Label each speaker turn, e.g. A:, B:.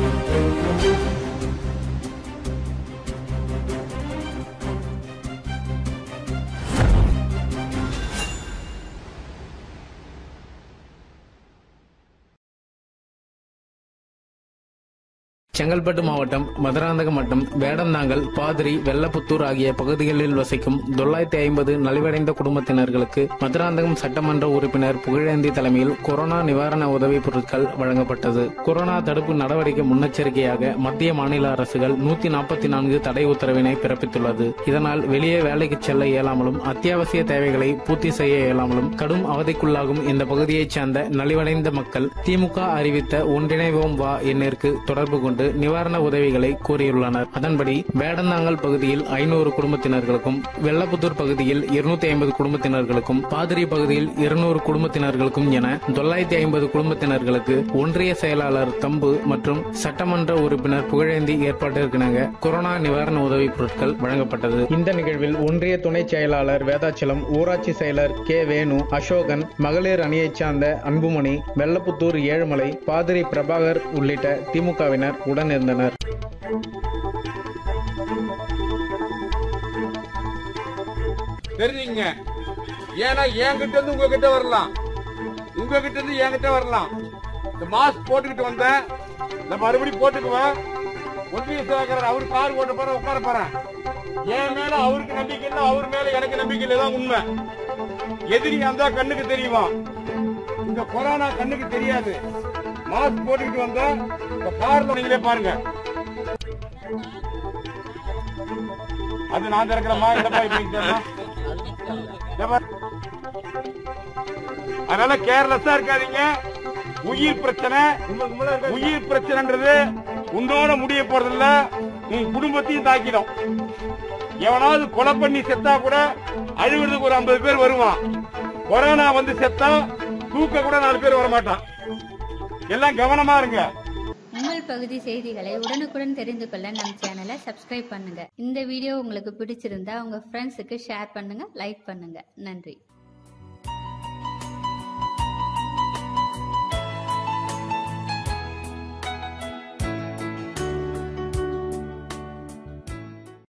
A: செங்கல்பட்டு மாவட்டம் மதுராந்தகம் மற்றும் வேடந்தாங்கல் பாதிரி வெள்ளப்புத்தூர் ஆகிய பகுதிகளில் வசிக்கும் தொள்ளாயிரத்தி ஐம்பது நலிவடைந்த குடும்பத்தினர்களுக்கு மதுராந்தகம் சட்டமன்ற உறுப்பினர் புகழேந்தி தலைமையில் கொரோனா நிவாரண உதவிப் பொருட்கள் வழங்கப்பட்டது கொரோனா தடுப்பு நடவடிக்கை முன்னெச்சரிக்கையாக மத்திய மாநில அரசுகள் நூத்தி நாற்பத்தி நான்கு தடை உத்தரவினை பிறப்பித்துள்ளது இதனால் வெளியே வேலைக்கு செல்ல இயலாமலும் அத்தியாவசிய தேவைகளை பூர்த்தி செய்ய இயலாமலும் கடும் அவதிக்குள்ளாகும் இந்த பகுதியைச் சேர்ந்த நலிவடைந்த மக்கள் திமுக அறிவித்த ஒன்றிணைவோம் வா எண்ணிற்கு தொடர்பு கொண்டு நிவாரண உதவிகளை கோரியுள்ளனர் அதன்படி வேடந்தாங்கல் பகுதியில் ஐநூறு குடும்பத்தினர்களுக்கும் வெள்ளப்புத்தூர் பகுதியில் இருநூத்தி ஐம்பது குடும்பத்தினர்களுக்கும் பாதிரி பகுதியில் இருநூறு குடும்பத்தினர்களுக்கும் என தொள்ளாயிரத்தி ஐம்பது குடும்பத்தினர்களுக்கு ஒன்றிய செயலாளர் தம்பு மற்றும் சட்டமன்ற உறுப்பினர் புகழேந்தி ஏற்பாட்டிற்கிணங்க கொரோனா நிவாரண உதவிப் பொருட்கள் வழங்கப்பட்டது இந்த நிகழ்வில் ஒன்றிய துணை செயலாளர் வேதாச்சலம் ஊராட்சி செயலர் கே வேணு அசோகன் மகளிர் அணியைச் சார்ந்த அன்புமணி வெள்ளப்புத்தூர் ஏழுமலை பாதிரி பிரபாகர் உள்ளிட்ட திமுகவினர் உடன் இருந்தனர்
B: தெரிஞ்சுங்க ஏன்னா என்கிட்ட இருந்து உங்ககிட்ட வரலாம் உங்ககிட்ட இருந்து என்கிட்ட வரலாம் இந்த மாஸ்க் போட்டுக்கிட்டு வந்தேன் நான் மறுபடியும் போட்டுக்குவேன் ஒன்றிய சேகரர் அவர் கார் ஓட்ட போற உட்கார போறேன் என் மேல அவருக்கு நம்பிக்கை இல்ல அவர் மேல எனக்கு நம்பிக்கை இல்ல தான் உண்மை எதிரி அந்த கண்ணுக்கு தெரியுமா இந்த கொரோனா கண்ணுக்கு தெரியாது மாஸ்க் போட்டுக்கிட்டு வந்தா இந்த கார்ல நீங்களே பாருங்க அது நான் திறக்கிறமா இல்லப்பா இப்ப அதனால கேர்லெஸ்ஸா இருக்காதீங்க உயிர் பிரச்சனை உயிர் பிரச்சனைன்றது உன்னோட முடிய போறதில்ல உன் குடும்பத்தையும் தாக்கிடும் எவனாவது கொலை பண்ணி செத்தா கூட அழுகிறதுக்கு ஒரு ஐம்பது பேர் வருவான் கொரோனா வந்து செத்தா தூக்க கூட நாலு பேர் வர மாட்டான் எல்லாம் கவனமா இருங்க
C: உங்கள் பகுதி செய்திகளை உடனுக்குடன் தெரிந்து கொள்ள நம் சேனலை சப்ஸ்கிரைப் பண்ணுங்க இந்த வீடியோ உங்களுக்கு பிடிச்சிருந்தா உங்க ஃப்ரெண்ட்ஸுக்கு ஷேர் பண்ணுங்க லைக் பண்ணுங்க நன்றி